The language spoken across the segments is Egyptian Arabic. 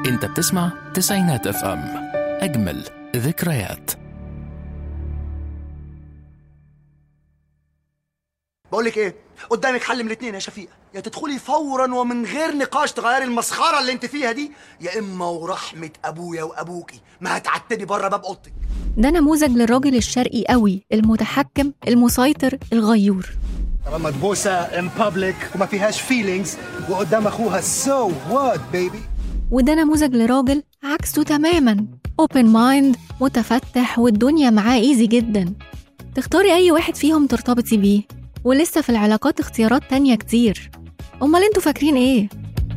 انت بتسمع تسعينات اف ام اجمل ذكريات بقول لك ايه قدامك حل من الاثنين يا شفيقه يا تدخلي فورا ومن غير نقاش تغيري المسخره اللي انت فيها دي يا اما ورحمه ابويا وابوكي ما هتعتبي بره باب اوضتك ده نموذج للراجل الشرقي قوي المتحكم المسيطر الغيور طالما تبوسه ان بابليك وما فيهاش فيلينجز وقدام اخوها سو وات بيبي وده نموذج لراجل عكسه تماما اوبن مايند متفتح والدنيا معاه ايزي جدا تختاري اي واحد فيهم ترتبطي بيه ولسه في العلاقات اختيارات تانية كتير امال انتوا فاكرين ايه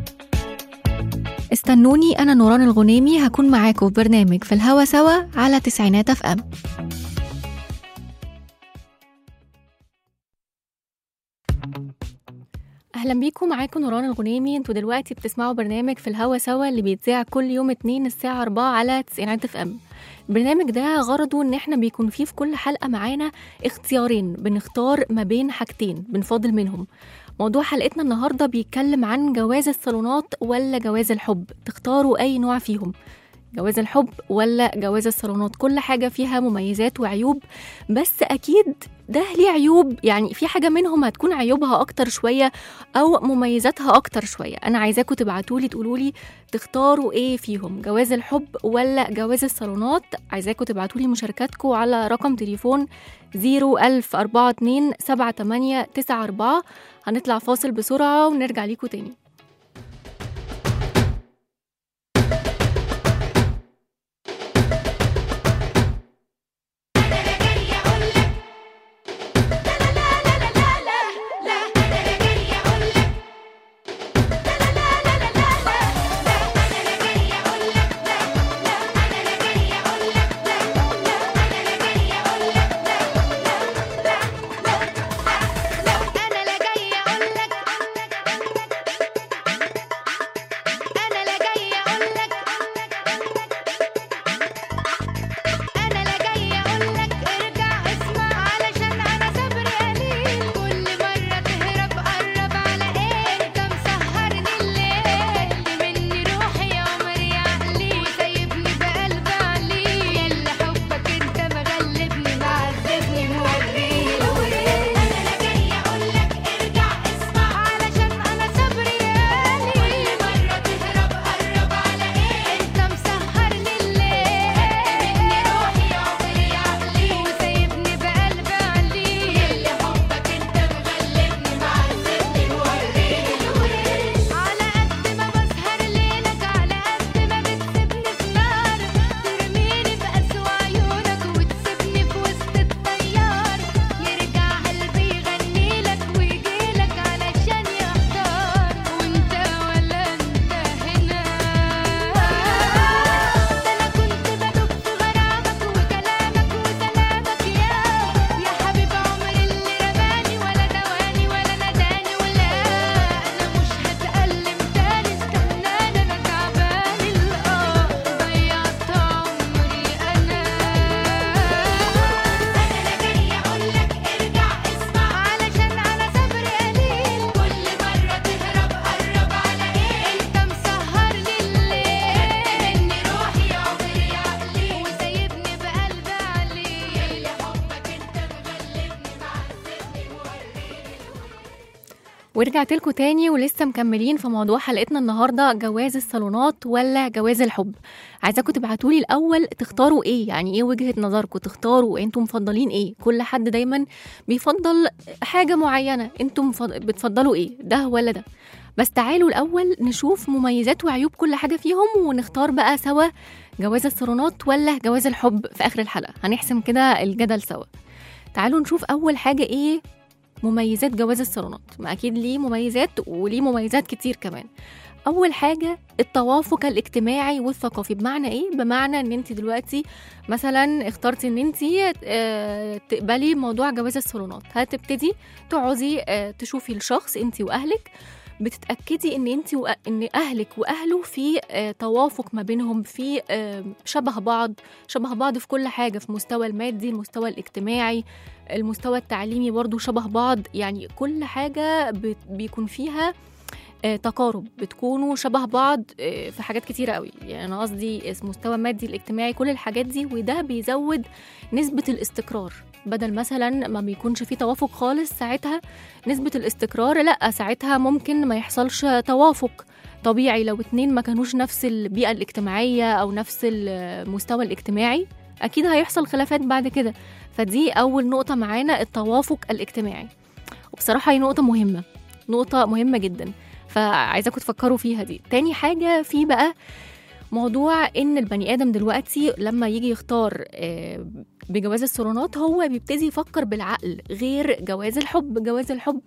استنوني انا نوران الغنيمي هكون معاكم في برنامج في الهوا سوا على تسعينات اف ام اهلا بيكم معاكم نوران الغنيمي انتوا دلوقتي بتسمعوا برنامج في الهوا سوا اللي بيتذاع كل يوم اتنين الساعة 4 على تسعينات اف ام البرنامج ده غرضه ان احنا بيكون فيه في كل حلقة معانا اختيارين بنختار ما بين حاجتين بنفاضل منهم موضوع حلقتنا النهاردة بيتكلم عن جواز الصالونات ولا جواز الحب تختاروا اي نوع فيهم جواز الحب ولا جواز الصالونات كل حاجة فيها مميزات وعيوب بس أكيد ده ليه عيوب يعني في حاجة منهم هتكون عيوبها أكتر شوية أو مميزاتها أكتر شوية أنا عايزاكم تبعتولي تقولولي تختاروا إيه فيهم جواز الحب ولا جواز الصالونات عايزاكم تبعتولي مشاركاتكم على رقم تليفون 01042 7894 هنطلع فاصل بسرعة ونرجع ليكم تاني انا لا جاي اقول لك انا لا جاي اقول لك انا لا جاي اقول لك ارجع اسمع علشان انا صبري قليل كل مره تهرب قرب على ايه انت مسهرني الليل مني روحي يا عمري عقلي وسايبني بقلب عليل يلا حبك انت مغلبني معذبني موريني انا لا جاي اقول لك ارجع اسمع علشان انا صبري قليل كل مره تهرب قرب على ايه انت مسهرني الليل مني روحي يا عمري عقلي وسايبني بقلب عليل يلا حبك انت مغلبني معذبني موريني الوريد على قد ما بسهر ليلك على قد ما بتسيبني في نار ترميني في قسوة عيونك وتسيبني في وسط الطيار يرجع قلبي يغنيلك ويجيلك علشان يختار وانت ولا انت هنا ده انا كنت بدوب في غرامك وكلامك وسلامك يا يا حبيب عمري اللي رماني ولا دواني ولا نداني ولا انا مش هتألم تاني استناني انا تعبان الاه ضيعت عمري انا انا لا جاي اقول لك ارجع اسمع علشان انا صبري قليل كل مره تهرب قرب على ايه انت مسهرني الليل مني روحي يا عمري عقلي وسايبني بقلب عليل يا حبك انت مغلبني معذبني موريني ورجعت لكم تاني ولسه مكملين في موضوع حلقتنا النهارده جواز الصالونات ولا جواز الحب عايزاكم تبعتولي الاول تختاروا ايه يعني ايه وجهه نظركم تختاروا انتم مفضلين ايه كل حد دايما بيفضل حاجه معينه انتم مفض- بتفضلوا ايه ده ولا ده بس تعالوا الاول نشوف مميزات وعيوب كل حاجه فيهم ونختار بقى سوا جواز الصالونات ولا جواز الحب في اخر الحلقه هنحسم كده الجدل سوا تعالوا نشوف اول حاجه ايه مميزات جواز الصالونات ما اكيد ليه مميزات وليه مميزات كتير كمان اول حاجه التوافق الاجتماعي والثقافي بمعنى ايه بمعنى ان انت دلوقتي مثلا اخترتي ان انت آه، تقبلي موضوع جواز الصالونات هتبتدي تقعدي آه، تشوفي الشخص انت واهلك بتتاكدي ان انت وأ... ان اهلك واهله في آه، توافق ما بينهم في آه، شبه بعض شبه بعض في كل حاجه في مستوى المادي المستوى الاجتماعي المستوى التعليمي برضو شبه بعض يعني كل حاجه بت- بيكون فيها آه، تقارب بتكونوا شبه بعض آه، في حاجات كتيرة قوي يعني أنا قصدي اس- مستوى مادي الاجتماعي كل الحاجات دي وده بيزود نسبة الاستقرار بدل مثلا ما بيكونش في توافق خالص ساعتها نسبة الاستقرار لا ساعتها ممكن ما يحصلش توافق طبيعي لو اتنين ما كانوش نفس البيئة الاجتماعية أو نفس المستوى الاجتماعي أكيد هيحصل خلافات بعد كده فدي أول نقطة معانا التوافق الاجتماعي وبصراحة هي نقطة مهمة نقطة مهمة جدا فعايزاكم تفكروا فيها دي تاني حاجة في بقى موضوع ان البني ادم دلوقتي لما يجي يختار آه، بجواز الصالونات هو بيبتدي يفكر بالعقل غير جواز الحب جواز الحب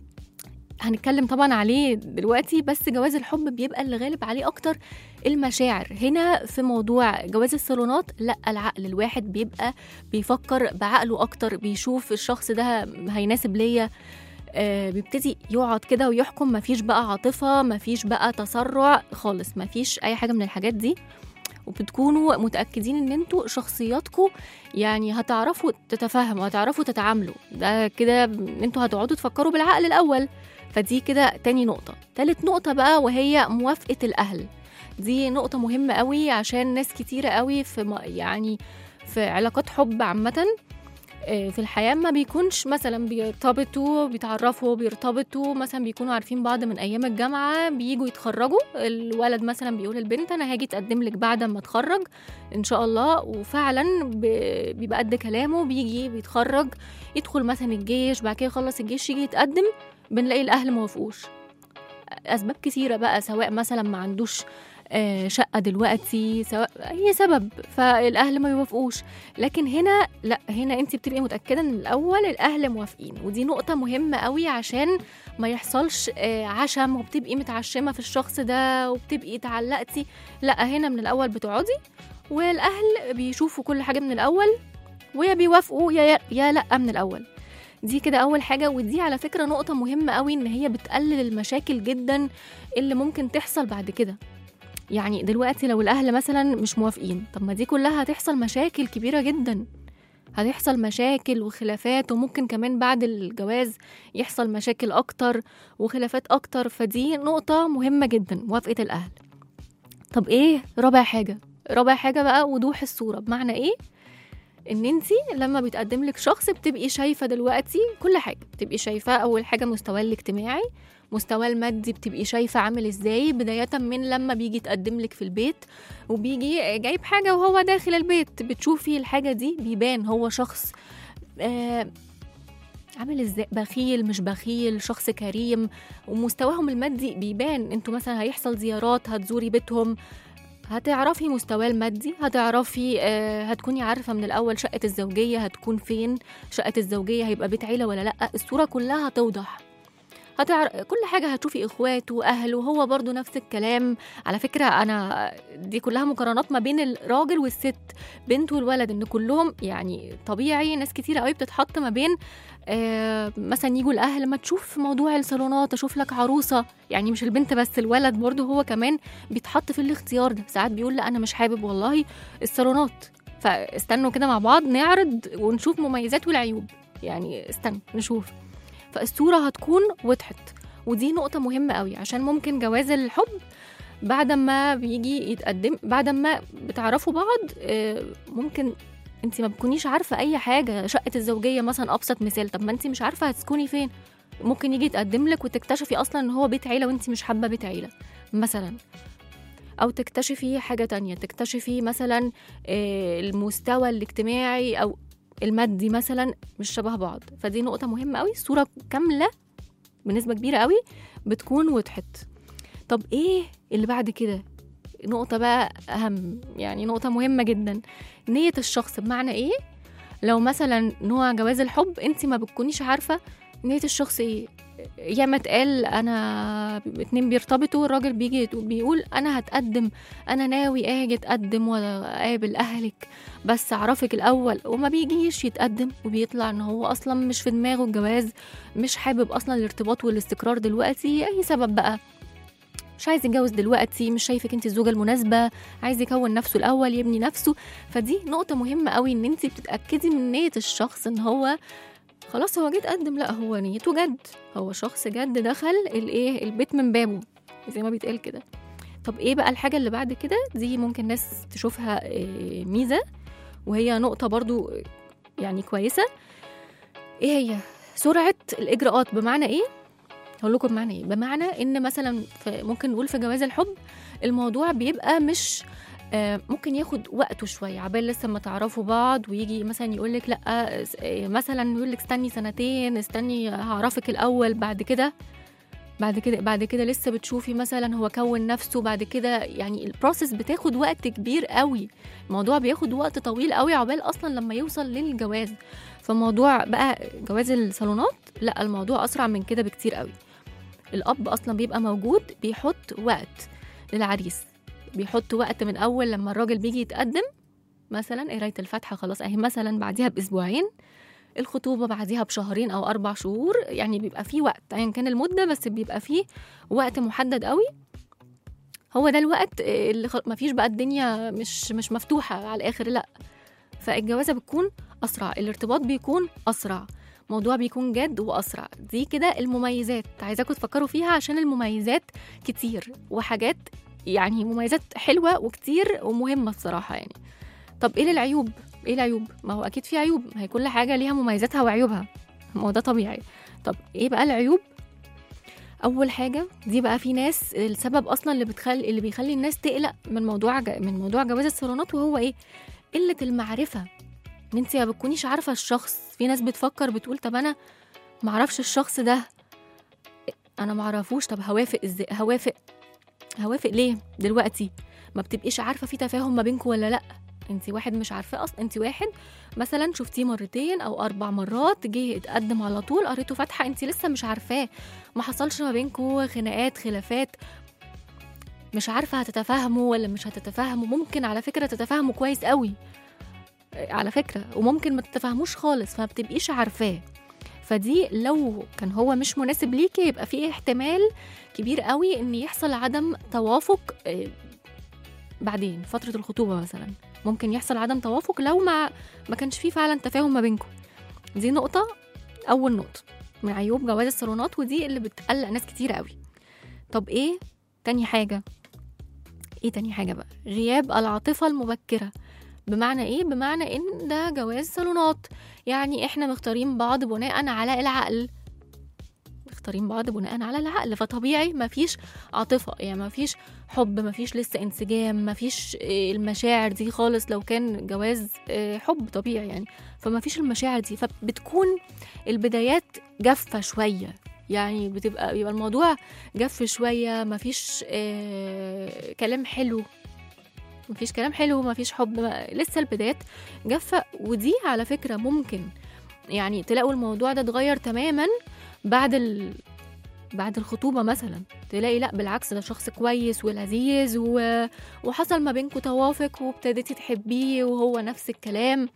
هنتكلم طبعا عليه دلوقتي بس جواز الحب بيبقى اللي غالب عليه اكتر المشاعر هنا في موضوع جواز الصالونات لا العقل الواحد بيبقى بيفكر بعقله اكتر بيشوف الشخص ده هيناسب ليا آه، بيبتدي يقعد كده ويحكم مفيش بقى عاطفة مفيش بقى تسرع خالص مفيش أي حاجة من الحاجات دي وبتكونوا متأكدين إن انتوا شخصياتكم يعني هتعرفوا تتفاهموا هتعرفوا تتعاملوا ده كده إن انتوا هتقعدوا تفكروا بالعقل الأول فدي كده تاني نقطة تالت نقطة بقى وهي موافقة الأهل دي نقطة مهمة قوي عشان ناس كتيرة قوي في م- يعني في علاقات حب عامة آه، في الحياة ما بيكونش مثلا بيرتبطوا بيتعرفوا بيرتبطوا مثلا بيكونوا عارفين بعض من أيام الجامعة بيجوا يتخرجوا الولد مثلا بيقول للبنت أنا هاجي أتقدم لك بعد ما أتخرج إن شاء الله وفعلا ب- بيبقى قد كلامه بيجي بيتخرج يدخل مثلا الجيش بعد كده يخلص الجيش يجي يتقدم بنلاقي الأهل موافقوش أسباب كثيرة بقى سواء مثلا ما عندوش آه، شقة دلوقتي سواء أي سبب فالأهل ما بيوافقوش لكن هنا لا هنا انت بتبقي متاكده ان الاول الاهل موافقين ودي نقطه مهمه قوي عشان ما يحصلش آه، عشم وبتبقي متعشمه في الشخص ده وبتبقي اتعلقتي لا هنا من الاول بتقعدي والاهل بيشوفوا كل حاجه من الاول ويا بيوافقوا يا يا لا من الاول دي كده اول حاجه ودي على فكره نقطه مهمه قوي ان هي بتقلل المشاكل جدا اللي ممكن تحصل بعد كده يعني دلوقتي لو الاهل مثلا مش موافقين طب ما دي كلها هتحصل مشاكل كبيره جدا هتحصل مشاكل وخلافات وممكن كمان بعد الجواز يحصل مشاكل اكتر وخلافات اكتر فدي نقطه مهمه جدا موافقه الاهل طب ايه رابع حاجه رابع حاجه بقى وضوح الصوره بمعنى ايه ان انت لما بيتقدم لك شخص بتبقي شايفه دلوقتي كل حاجه بتبقي شايفه اول حاجه مستواه الاجتماعي مستواه المادي بتبقي شايفه عامل ازاي بدايه من لما بيجي يتقدم لك في البيت وبيجي جايب حاجه وهو داخل البيت بتشوفي الحاجه دي بيبان هو شخص آه عامل ازاي بخيل مش بخيل شخص كريم ومستواهم المادي بيبان انتوا مثلا هيحصل زيارات هتزوري بيتهم هتعرفي مستواه المادي هتعرفي آه هتكوني عارفة من الأول شقة الزوجية هتكون فين شقة الزوجية هيبقى بيت عيلة ولا لأ الصورة كلها هتوضح هتعر... كل حاجة هتشوفي إخواته وأهله وهو برضو نفس الكلام على فكرة أنا دي كلها مقارنات ما بين الراجل والست بنت والولد إن كلهم يعني طبيعي ناس كتير قوي بتتحط ما بين آه مثلا يجوا الأهل ما تشوف موضوع الصالونات أشوف لك عروسة يعني مش البنت بس الولد برضو هو كمان بيتحط في الاختيار ده ساعات بيقول لا أنا مش حابب والله الصالونات فاستنوا كده مع بعض نعرض ونشوف مميزات والعيوب يعني استنوا نشوف فالصورة هتكون وضحت ودي نقطة مهمة قوي عشان ممكن جواز الحب بعد ما بيجي يتقدم بعد ما بتعرفوا بعض آه، ممكن انت ما بتكونيش عارفة أي حاجة شقة الزوجية مثلا أبسط مثال طب ما انت مش عارفة هتسكني فين ممكن يجي يتقدم لك وتكتشفي أصلا إن هو بيت عيلة وانت مش حابة بيت عيلة مثلا أو تكتشفي حاجة تانية تكتشفي مثلا آه، المستوى الاجتماعي أو المادي مثلا مش شبه بعض فدي نقطة مهمة قوي الصورة كاملة بنسبة كبيرة قوي بتكون وضحت طب ايه اللي بعد كده نقطة بقى أهم يعني نقطة مهمة جدا نية الشخص بمعنى ايه لو مثلا نوع جواز الحب انت ما بتكونيش عارفة نية الشخص ايه ياما اتقال انا اتنين بيرتبطوا الراجل بيجي بيقول انا هتقدم انا ناوي اجي اتقدم واقابل اهلك بس اعرفك الاول وما بيجيش يتقدم وبيطلع ان هو اصلا مش في دماغه الجواز مش حابب اصلا الارتباط والاستقرار دلوقتي اي سبب بقى مش عايز يتجوز دلوقتي مش شايفك انت الزوجه المناسبه عايز يكون نفسه الاول يبني نفسه فدي نقطه مهمه قوي ان انت بتتاكدي من نيه الشخص ان هو خلاص هو جه اتقدم لا هو نيته جد هو شخص جد دخل الايه البيت من بابه زي ما بيتقال كده طب ايه بقى الحاجه اللي بعد كده دي ممكن ناس تشوفها إيه، ميزه وهي نقطه برضو يعني كويسه ايه هي سرعه الاجراءات بمعنى ايه هقول لكم بمعنى ايه بمعنى ان مثلا في ممكن نقول في جواز الحب الموضوع بيبقى مش آه، ممكن ياخد وقته شويه عبال لسه ما تعرفوا بعض ويجي مثلا يقول لك لا آه، مثلا يقول لك استني سنتين استني هعرفك الاول بعد كده بعد كده بعد كده لسه بتشوفي مثلا هو كون نفسه بعد كده يعني البروسيس بتاخد وقت كبير قوي الموضوع بياخد وقت طويل قوي عقبال اصلا لما يوصل للجواز فموضوع بقى جواز الصالونات لا الموضوع اسرع من كده بكتير قوي الاب اصلا بيبقى موجود بيحط وقت للعريس بيحط وقت من اول لما الراجل بيجي يتقدم مثلا قرايه الفاتحه خلاص اهي مثلا بعديها باسبوعين الخطوبه بعديها بشهرين او اربع شهور يعني بيبقى فيه وقت ايا يعني كان المده بس بيبقى فيه وقت محدد قوي هو ده الوقت اللي خ... مفيش بقى الدنيا مش مش مفتوحه على الاخر لا فالجوازه بتكون اسرع الارتباط بيكون اسرع موضوع بيكون جد واسرع دي كده المميزات عايزاكم تفكروا فيها عشان المميزات كتير وحاجات يعني مميزات حلوه وكتير ومهمه الصراحه يعني طب ايه العيوب ايه العيوب ما هو اكيد في عيوب ما هي كل حاجه ليها مميزاتها وعيوبها ما هو ده طبيعي طب ايه بقى العيوب اول حاجه دي بقى في ناس السبب اصلا اللي بتخلي اللي بيخلي الناس تقلق من موضوع ج... من موضوع جواز الصالونات وهو ايه قله المعرفه ان انت ما بتكونيش عارفه الشخص في ناس بتفكر بتقول طب انا ما اعرفش الشخص ده انا ما اعرفوش طب هوافق ازاي هوافق هوافق ليه دلوقتي ما بتبقيش عارفه في تفاهم ما بينكم ولا لا انت واحد مش عارفاه اصلا انت واحد مثلا شفتيه مرتين او اربع مرات جه اتقدم على طول قريته فاتحه انت لسه مش عارفاه ما حصلش ما بينكم خناقات خلافات مش عارفه هتتفاهموا ولا مش هتتفاهموا ممكن على فكره تتفاهموا كويس قوي على فكره وممكن ما تتفاهموش خالص فما بتبقيش عارفاه فدي لو كان هو مش مناسب ليكي يبقى في احتمال كبير قوي ان يحصل عدم توافق آه، بعدين فتره الخطوبه مثلا ممكن يحصل عدم توافق لو ما ما كانش فيه فعلا تفاهم ما بينكم دي نقطه اول نقطه من عيوب جواز الصالونات ودي اللي بتقلق ناس كتير قوي طب ايه تاني حاجه ايه تاني حاجه بقى غياب العاطفه المبكره بمعنى ايه بمعنى ان ده جواز صالونات يعني احنا مختارين بعض بناء على العقل مختارين بعض بناء على العقل فطبيعي مفيش عاطفة يعني مفيش حب مفيش لسه انسجام مفيش آه، المشاعر دي خالص لو كان جواز آه، حب طبيعي يعني فمفيش المشاعر دي فبتكون البدايات جافة شوية يعني بتبقى بيبقى الموضوع جف شوية مفيش آه كلام حلو مفيش كلام حلو مفيش حب ما- لسه البدايات جافة ودي على فكرة ممكن يعني تلاقوا الموضوع ده اتغير تماما بعد ال... بعد الخطوبة مثلا تلاقي لا بالعكس ده شخص كويس ولذيذ و... وحصل ما بينكم توافق وابتديتي تحبيه وهو نفس الكلام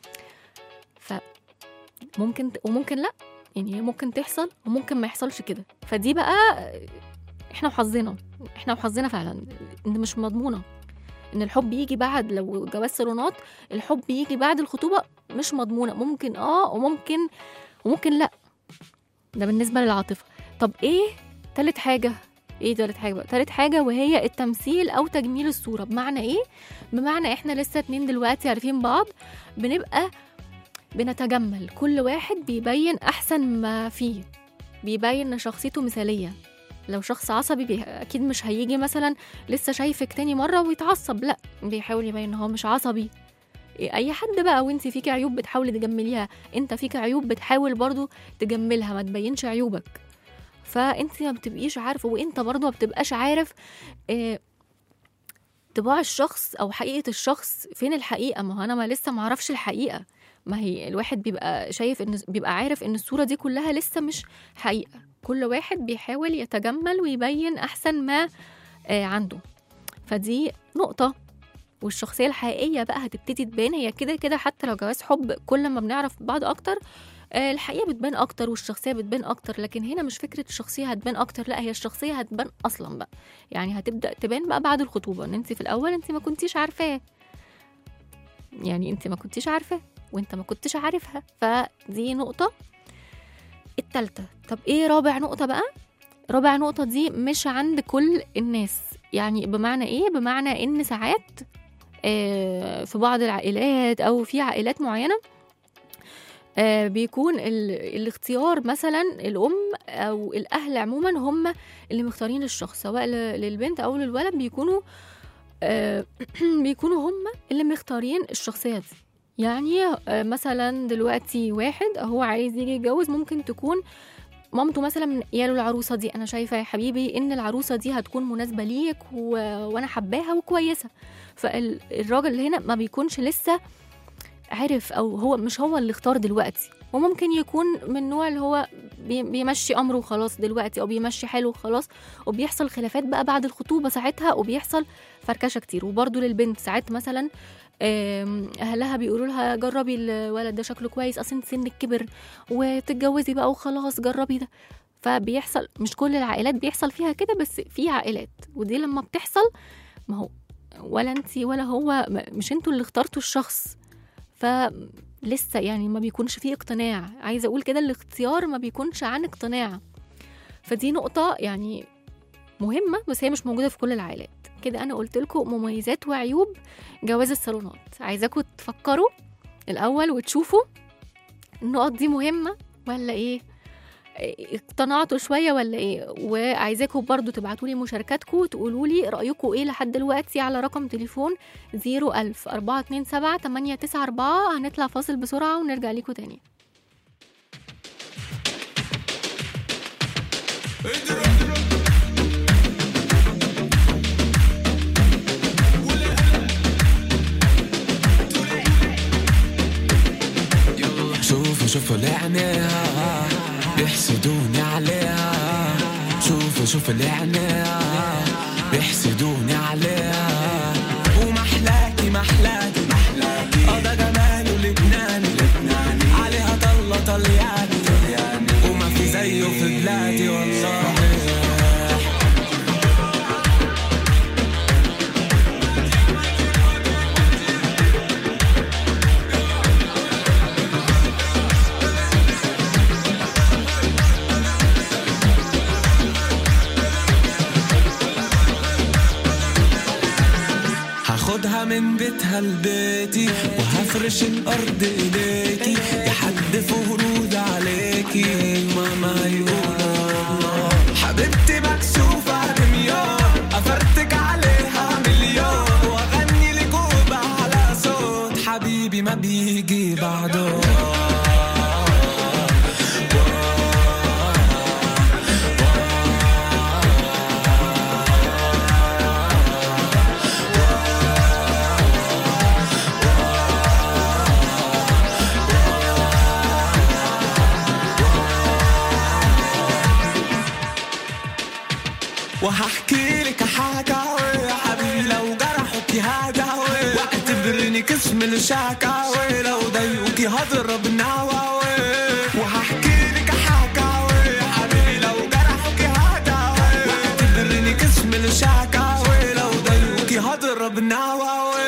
فممكن وممكن لا يعني هي ممكن تحصل وممكن ما يحصلش كده فدي بقى احنا وحظنا احنا وحظنا فعلا ان مش مضمونه ان الحب يجي بعد لو جواز صالونات الحب يجي بعد الخطوبه مش مضمونه ممكن اه وممكن وممكن لا ده بالنسبه للعاطفه طب ايه تالت حاجه ايه تالت حاجه بقى تالت حاجه وهي التمثيل او تجميل الصوره بمعنى ايه بمعنى احنا لسه اتنين دلوقتي عارفين بعض بنبقى بنتجمل كل واحد بيبين احسن ما فيه بيبين ان شخصيته مثاليه لو شخص عصبي بي... اكيد مش هيجي مثلا لسه شايفك تاني مره ويتعصب لا بيحاول يبين ان هو مش عصبي إيه، اي حد بقى وانت فيك عيوب بتحاولي تجمليها انت فيك عيوب بتحاول برضو تجملها ما تبينش عيوبك فانت ما بتبقيش عارفه وانت برضو ما بتبقاش عارف إيه طباع الشخص او حقيقه الشخص فين الحقيقه ما هو انا ما لسه ما اعرفش الحقيقه ما هي الواحد بيبقى شايف ان بيبقى عارف ان الصوره دي كلها لسه مش حقيقه كل واحد بيحاول يتجمل ويبين احسن ما آه، عنده فدي نقطه والشخصيه الحقيقيه بقى هتبتدي تبان هي كده كده حتى لو جواز حب كل ما بنعرف بعض اكتر آه، الحقيقه بتبان اكتر والشخصيه بتبان اكتر لكن هنا مش فكره الشخصيه هتبان اكتر لا هي الشخصيه هتبان اصلا بقى يعني هتبدا تبان بقى بعد الخطوبه ان انت في الاول انت ما كنتيش عارفاه يعني انت ما كنتيش عارفاه وانت ما كنتش عارفها فدي نقطه التالتة طب ايه رابع نقطة بقى رابع نقطة دي مش عند كل الناس يعني بمعنى ايه بمعنى ان ساعات آه، في بعض العائلات او في عائلات معينة آه، بيكون ال... الاختيار مثلا الام او الاهل عموما هم اللي مختارين الشخص سواء ل- للبنت او للولد بيكونوا آه، بيكونوا هم اللي مختارين الشخصيه دي يعني آه، مثلا دلوقتي واحد هو عايز يجي يتجوز ممكن تكون مامته مثلا من قياله العروسه دي انا شايفه يا حبيبي ان العروسه دي هتكون مناسبه ليك و... وانا حباها وكويسه فالراجل اللي هنا ما بيكونش لسه عرف او هو مش هو اللي اختار دلوقتي وممكن يكون من النوع اللي هو بي- بيمشي امره خلاص دلوقتي او بيمشي حاله خلاص وبيحصل خلافات بقى بعد الخطوبه ساعتها وبيحصل فركشه كتير وبرده للبنت ساعات مثلا آم، اهلها بيقولوا لها جربي الولد ده شكله كويس اصل انت سنك كبر وتتجوزي بقى وخلاص جربي ده فبيحصل مش كل العائلات بيحصل فيها كده بس في عائلات ودي لما بتحصل ما هو ولا انت ولا هو م- مش انتوا اللي اخترتوا الشخص فلسه يعني ما بيكونش فيه اقتناع عايزه اقول كده الاختيار ما بيكونش عن اقتناع فدي نقطه يعني مهمه بس هي مش موجوده في كل العائلات كده انا قلت لكم مميزات وعيوب جواز الصالونات عايزاكم تفكروا الاول وتشوفوا النقط دي مهمه ولا ايه اقتنعتوا شويه ولا ايه وعايزاكم برضو تبعتوا لي مشاركاتكم وتقولوا لي رايكم ايه لحد دلوقتي على رقم تليفون 01000 427 894 هنطلع فاصل بسرعه ونرجع لكم تاني شوفوا شوفوا لعناها بيحسدوني عليها شوفوا شوفوا لعناها بيحسدوني عليها ومحلاكي محلاكي محلاكي اه ده جماله لبناني لبناني عليها طلة طلياني وما في زيه في بلادي والله هاخدها من بيتها لبيتي وهفرش الارض ايديكي يا حد فرود عليكي ماما هيقولوا حبيبتي مكسوفة دميان افرتك عليها مليون واغني لجوبة على صوت حبيبي ما بيجي بعده وهحكي لك حكاوي يا حبيبي لو جرحوكي هداوي واعتبرني قسم الشكاوي لو ضايقوكي هضرب نواوي وهحكي لك حكاوي يا حبيبي لو جرحوكي هداوي واعتبرني قسم الشكاوي لو ضايقوكي هضرب نواوي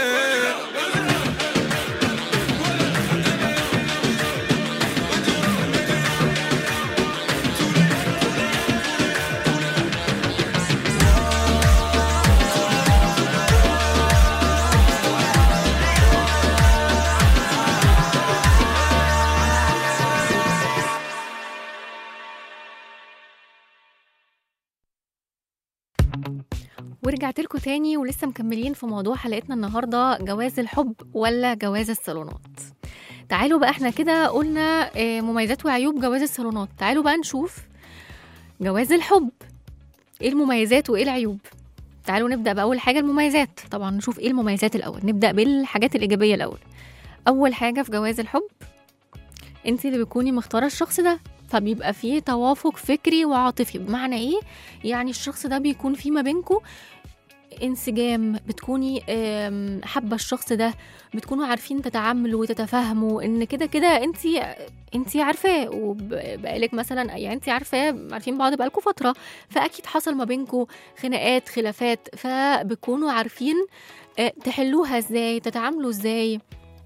ورجعت لكم تاني ولسه مكملين في موضوع حلقتنا النهارده جواز الحب ولا جواز الصالونات تعالوا بقى احنا كده قلنا آه، مميزات وعيوب جواز الصالونات تعالوا بقى نشوف جواز الحب ايه المميزات وايه العيوب تعالوا نبدا باول حاجه المميزات طبعا نشوف ايه المميزات الاول نبدا بالحاجات الايجابيه الاول اول حاجه في جواز الحب انت اللي بتكوني مختاره الشخص ده فبيبقى فيه توافق فكري وعاطفي بمعنى ايه يعني الشخص ده بيكون في ما بينكم انسجام بتكوني آم، حابه الشخص ده بتكونوا عارفين تتعاملوا وتتفاهموا ان كده كده انت انت عارفاه وبقالك مثلا يعني انت عارفاه عارفين بعض بقالكم فتره فاكيد حصل ما بينكم خناقات خلافات فبتكونوا عارفين آه، تحلوها ازاي تتعاملوا ازاي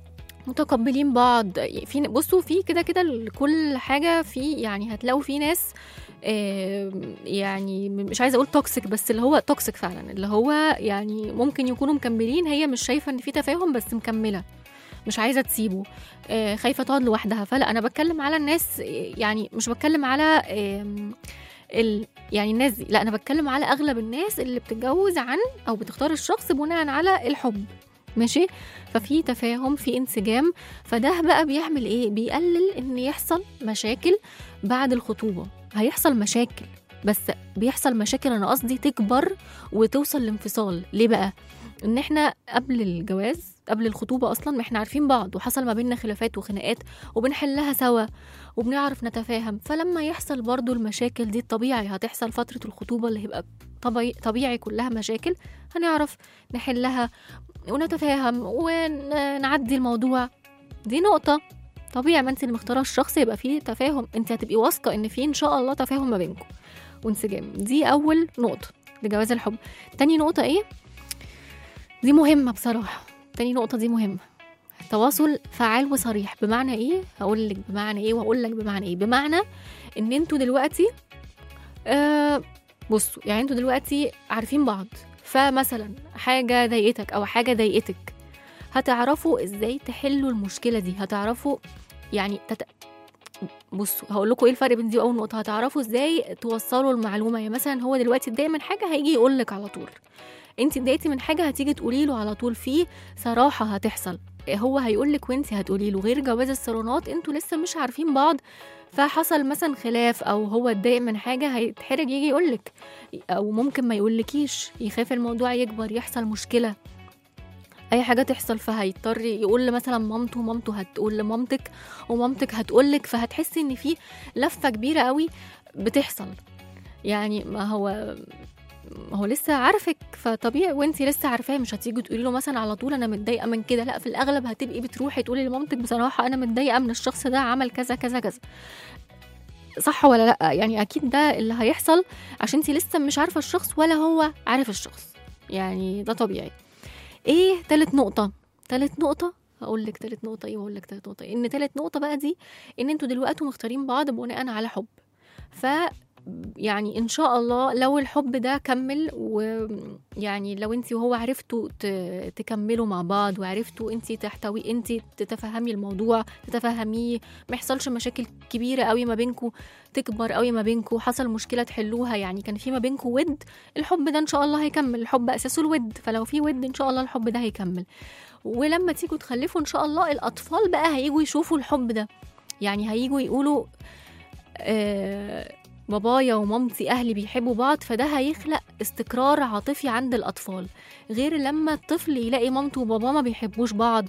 متقبلين بعض في بصوا في كده كده كل حاجه في يعني هتلاقوا في ناس آه، يعني مش عايزه اقول توكسيك بس اللي هو توكسيك فعلا اللي هو يعني ممكن يكونوا مكملين هي مش شايفه ان في تفاهم بس مكمله مش عايزه تسيبه آه، خايفه تقعد لوحدها فلا انا بتكلم على الناس آه، يعني مش بتكلم على آم، ال يعني الناس دي لا انا بتكلم على اغلب الناس اللي بتتجوز عن او بتختار الشخص بناء على الحب ماشي ففي تفاهم في انسجام فده بقى بيعمل ايه بيقلل ان يحصل مشاكل بعد الخطوبه هيحصل مشاكل بس بيحصل مشاكل انا قصدي تكبر وتوصل لانفصال ليه بقى ان احنا قبل الجواز قبل الخطوبه اصلا ما احنا عارفين بعض وحصل ما بيننا خلافات وخناقات وبنحلها سوا وبنعرف نتفاهم فلما يحصل برضو المشاكل دي الطبيعي هتحصل فتره الخطوبه اللي هيبقى طبيعي, طبيعي كلها مشاكل هنعرف نحلها ونتفاهم ونعدي الموضوع دي نقطة طبيعي ما انت اللي مختاره الشخص يبقى فيه تفاهم انت هتبقي واثقة ان فيه ان شاء الله تفاهم ما بينكم وانسجام دي اول نقطة لجواز الحب تاني نقطة ايه دي مهمة بصراحة تاني نقطة دي مهمة تواصل فعال وصريح بمعنى ايه هقول لك بمعنى ايه وهقول لك بمعنى ايه بمعنى ان انتوا دلوقتي آه بصوا يعني انتوا دلوقتي عارفين بعض فمثلا حاجة ضايقتك أو حاجة ضايقتك هتعرفوا ازاي تحلوا المشكلة دي هتعرفوا يعني تت... بصوا هقول لكم ايه الفرق بين دي واول نقطة هتعرفوا ازاي توصلوا المعلومة يعني مثلا هو دلوقتي اتضايق من حاجة هيجي يقول لك على طول انت اتضايقتي من حاجة هتيجي تقولي له على طول في صراحة هتحصل هو هيقول لك وانت هتقولي له غير جواز الصالونات انتوا لسه مش عارفين بعض فحصل مثلا خلاف او هو اتضايق من حاجه هيتحرج يجي يقول لك او ممكن ما يقولكيش يخاف الموضوع يكبر يحصل مشكله اي حاجه تحصل فهيضطر يقول مثلا مامته مامته هتقول لمامتك ومامتك هتقولك فهتحسي ان في لفه كبيره قوي بتحصل يعني ما هو ما هو لسه عارفك فطبيعي وانت لسه عارفاه مش هتيجي تقولي له مثلا على طول انا متضايقه من كده لا في الاغلب هتبقي بتروحي تقولي لمامتك بصراحه انا متضايقه من الشخص ده عمل كذا كذا كذا صح ولا لا يعني اكيد ده اللي هيحصل عشان انت لسه مش عارفه الشخص ولا هو عارف الشخص يعني ده طبيعي ايه تالت نقطه تالت نقطه هقول لك تالت نقطه ايه وهقول لك تالت نقطه إيه. ان تالت نقطه بقى دي ان انتوا دلوقتي مختارين بعض بناء على حب ف يعني ان شاء الله لو الحب ده كمل ويعني لو انت وهو عرفتوا ت- تكملوا مع بعض وعرفتوا انت تحتوي انت تتفهمي الموضوع تتفهميه ما يحصلش مشاكل كبيره قوي ما بينكم تكبر قوي ما بينكم حصل مشكله تحلوها يعني كان في ما بينكم ود الحب ده ان شاء الله هيكمل الحب اساسه الود فلو في ود ان شاء الله الحب ده هيكمل ولما تيجوا تخلفوا ان شاء الله الاطفال بقى هيجوا يشوفوا الحب ده يعني هيجوا يقولوا آه بابايا ومامتي اهلي بيحبوا بعض فده هيخلق استقرار عاطفي عند الاطفال غير لما الطفل يلاقي مامته وباباه ما بيحبوش بعض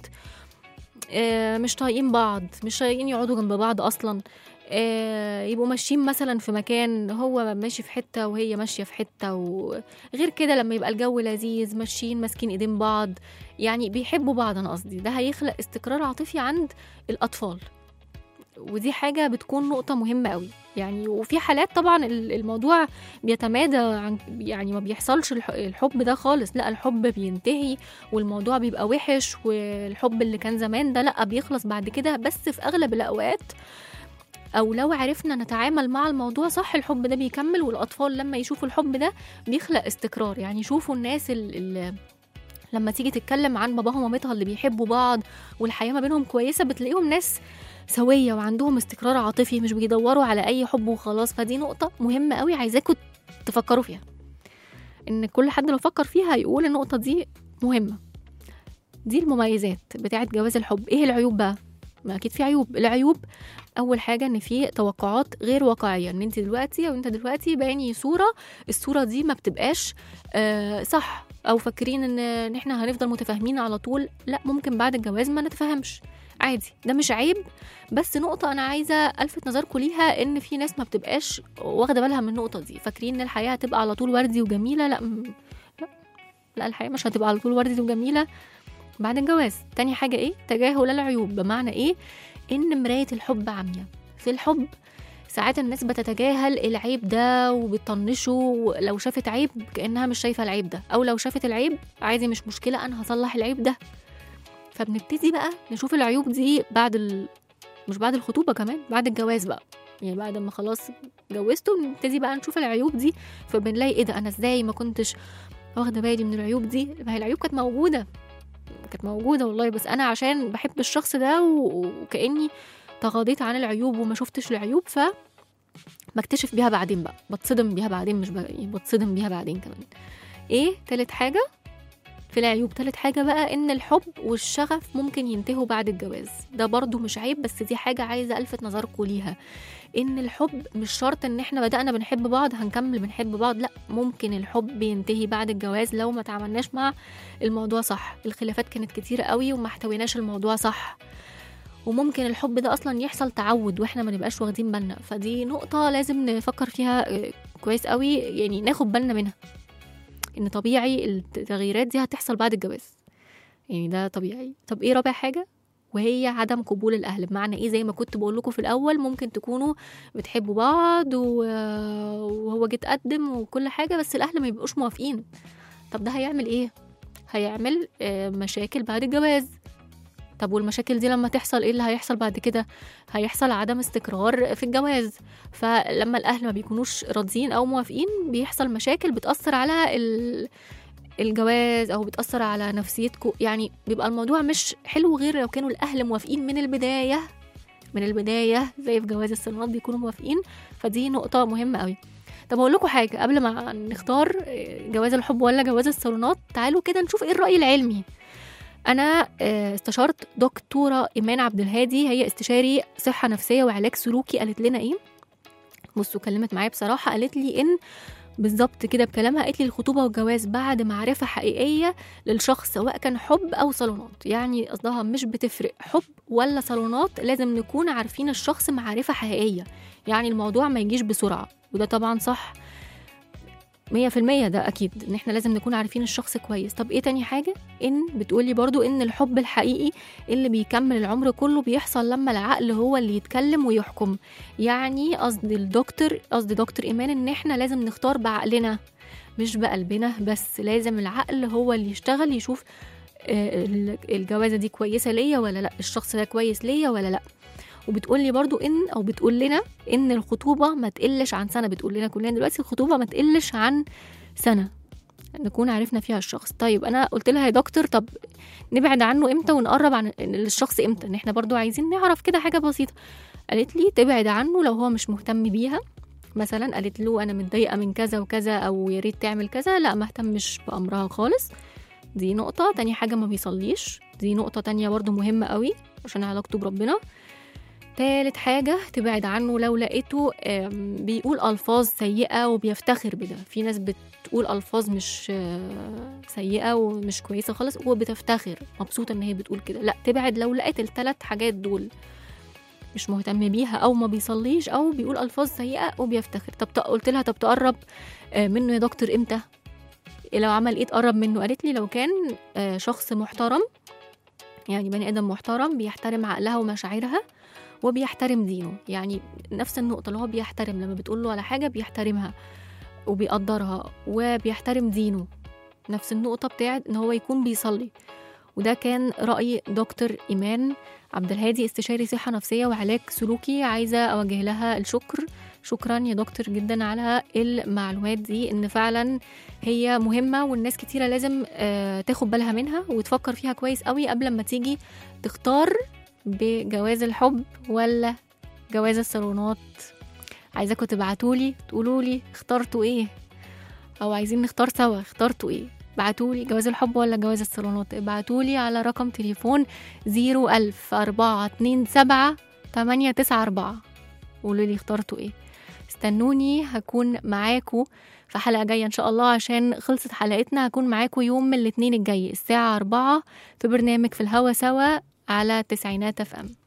آه، مش طايقين بعض مش طايقين يقعدوا جنب بعض اصلا آه، يبقوا ماشيين مثلا في مكان هو ماشي في حته وهي ماشيه في حته وغير كده لما يبقى الجو لذيذ ماشيين ماسكين ايدين بعض يعني بيحبوا بعض انا قصدي ده هيخلق استقرار عاطفي عند الاطفال ودي حاجة بتكون نقطة مهمة قوي يعني وفي حالات طبعا ال- الموضوع بيتمادى عن يعني ما بيحصلش الح- الحب ده خالص لا الحب بينتهي والموضوع بيبقى وحش والحب اللي كان زمان ده لا بيخلص بعد كده بس في أغلب الأوقات أو لو عرفنا نتعامل مع الموضوع صح الحب ده بيكمل والأطفال لما يشوفوا الحب ده بيخلق استقرار يعني يشوفوا الناس اللي لما تيجي تتكلم عن باباها ومامتها اللي بيحبوا بعض والحياة ما بينهم كويسة بتلاقيهم ناس سوية وعندهم استقرار عاطفي مش بيدوروا على أي حب وخلاص فدي نقطة مهمة قوي عايزاكم تفكروا فيها إن كل حد لو فكر فيها هيقول النقطة دي مهمة دي المميزات بتاعت جواز الحب ايه العيوب بقى ما اكيد في عيوب العيوب اول حاجه ان في توقعات غير واقعيه ان انت دلوقتي او انت دلوقتي باني صوره الصوره دي ما بتبقاش آه صح او فاكرين ان ان احنا هنفضل متفاهمين على طول لا ممكن بعد الجواز ما نتفاهمش عادي ده مش عيب بس نقطة أنا عايزة ألفت نظركم ليها إن في ناس ما بتبقاش واخدة بالها من النقطة دي فاكرين إن الحياة هتبقى على طول وردي وجميلة لا م- لا لا الحياة مش هتبقى على طول وردي وجميلة بعد الجواز تاني حاجة إيه تجاهل العيوب بمعنى إيه إن مراية الحب عمياء في الحب ساعات الناس بتتجاهل العيب ده وبتطنشه لو شافت عيب كأنها مش شايفة العيب ده أو لو شافت العيب عادي مش مشكلة أنا هصلح العيب ده فبنبتدي بقى نشوف العيوب دي بعد ال... مش بعد الخطوبة كمان بعد الجواز بقى يعني بعد ما خلاص اتجوزته بنبتدي بقى نشوف العيوب دي فبنلاقي ايه ده انا ازاي ما كنتش واخده بالي من العيوب دي ما هي العيوب كانت موجوده كانت موجوده والله بس انا عشان بحب الشخص ده و- وكاني تغاضيت عن العيوب وما شفتش العيوب ف بكتشف بيها بعدين بقى بتصدم بيها بعدين مش بقى يعني بتصدم بيها بعدين كمان ايه تالت حاجه في العيوب تالت حاجة بقى إن الحب والشغف ممكن ينتهوا بعد الجواز ده برضو مش عيب بس دي حاجة عايزة ألفت نظركم ليها إن الحب مش شرط إن إحنا بدأنا بنحب بعض هنكمل بنحب بعض لأ ممكن الحب ينتهي بعد الجواز لو ما تعاملناش مع الموضوع صح الخلافات كانت كتيرة قوي وما احتويناش الموضوع صح وممكن الحب ده اصلا يحصل تعود واحنا ما نبقاش واخدين بالنا فدي نقطه لازم نفكر فيها آه، كويس قوي يعني ناخد بالنا منها ان طبيعي التغييرات دي هتحصل بعد الجواز يعني ده طبيعي طب ايه رابع حاجه وهي عدم قبول الاهل بمعنى ايه زي ما كنت بقول لكم في الاول ممكن تكونوا بتحبوا بعض و- وهو جه اتقدم وكل حاجه بس الاهل ما يبقوش موافقين طب ده هيعمل ايه هيعمل آه، مشاكل بعد الجواز طب والمشاكل دي لما تحصل ايه اللي هيحصل بعد كده هيحصل عدم استقرار في الجواز فلما الاهل ما بيكونوش راضيين او موافقين بيحصل مشاكل بتاثر على ال- الجواز او بتاثر على نفسيتكم يعني بيبقى الموضوع مش حلو غير لو كانوا الاهل موافقين من البدايه من البدايه زي في جواز الصالونات بيكونوا موافقين فدي نقطه مهمه قوي طب اقول لكم حاجه قبل ما نختار جواز الحب ولا جواز الصالونات تعالوا كده نشوف ايه الراي العلمي انا آه، استشرت دكتوره ايمان عبد الهادي هي استشاري صحه نفسيه وعلاج سلوكي قالت لنا ايه بصوا كلمت معايا بصراحه قالت لي ان بالظبط كده بكلامها قالت لي الخطوبه والجواز بعد معرفه حقيقيه للشخص سواء كان حب او صالونات يعني قصدها مش بتفرق حب ولا صالونات لازم نكون عارفين الشخص معرفه حقيقيه يعني الموضوع ما يجيش بسرعه وده طبعا صح مية في المية ده أكيد إن إحنا لازم نكون عارفين الشخص كويس طب إيه تاني حاجة إن بتقولي برضو إن الحب الحقيقي اللي بيكمل العمر كله بيحصل لما العقل هو اللي يتكلم ويحكم يعني قصد الدكتور قصد دكتور إيمان إن إحنا لازم نختار بعقلنا مش بقلبنا بس لازم العقل هو اللي يشتغل يشوف آه، ال- الجوازة دي كويسة ليا ولا لأ الشخص ده كويس ليا ولا لأ وبتقولي برضو ان او بتقول لنا ان الخطوبه ما تقلش عن سنه بتقول لنا كلنا دلوقتي الخطوبه ما تقلش عن سنه نكون عرفنا فيها الشخص طيب انا قلت لها يا دكتور طب نبعد عنه امتى ونقرب عن الشخص امتى ان احنا برضو عايزين نعرف كده حاجه بسيطه قالت لي تبعد عنه لو هو مش مهتم بيها مثلا قالت له انا متضايقه من كذا وكذا او يا ريت تعمل كذا لا ما اهتمش بامرها خالص دي نقطة تاني حاجة ما بيصليش دي نقطة تانية برضو مهمة قوي عشان علاقته بربنا تالت حاجة تبعد عنه لو لقيته آم، بيقول ألفاظ سيئة وبيفتخر بده في ناس بتقول ألفاظ مش آه، سيئة ومش كويسة خالص وبتفتخر مبسوطة إن هي بتقول كده لا تبعد لو لقيت التلات حاجات دول مش مهتم بيها أو ما بيصليش أو بيقول ألفاظ سيئة وبيفتخر طب ت- قلت لها طب تقرب آه، منه يا دكتور إمتى لو عمل ايه تقرب منه قالت لي لو كان آه، شخص محترم يعني بني ادم محترم بيحترم عقلها ومشاعرها وبيحترم دينه يعني نفس النقطة اللي هو بيحترم لما بتقول له على حاجة بيحترمها وبيقدرها وبيحترم دينه نفس النقطة بتاعت ان هو يكون بيصلي وده كان رأي دكتور إيمان عبد الهادي استشاري صحة نفسية وعلاج سلوكي عايزة أوجه لها الشكر شكرا يا دكتور جدا على المعلومات دي ان فعلا هي مهمة والناس كتيرة لازم آه، تاخد بالها منها وتفكر فيها كويس قوي قبل ما تيجي تختار بجواز الحب ولا جواز الصالونات عايزاكم تبعتولي تقولولي اخترتوا ايه او عايزين نختار سوا اخترتوا ايه بعتولي جواز الحب ولا جواز الصالونات ابعتولي على رقم تليفون زيرو ألف أربعة اتنين سبعة تمانية تسعة أربعة قولوا لي اخترتوا ايه استنوني هكون معاكو في حلقة جاية إن شاء الله عشان خلصت حلقتنا هكون معاكو يوم من الاثنين الجاي الساعة أربعة في برنامج في الهوا سوا على تسعينات اف ام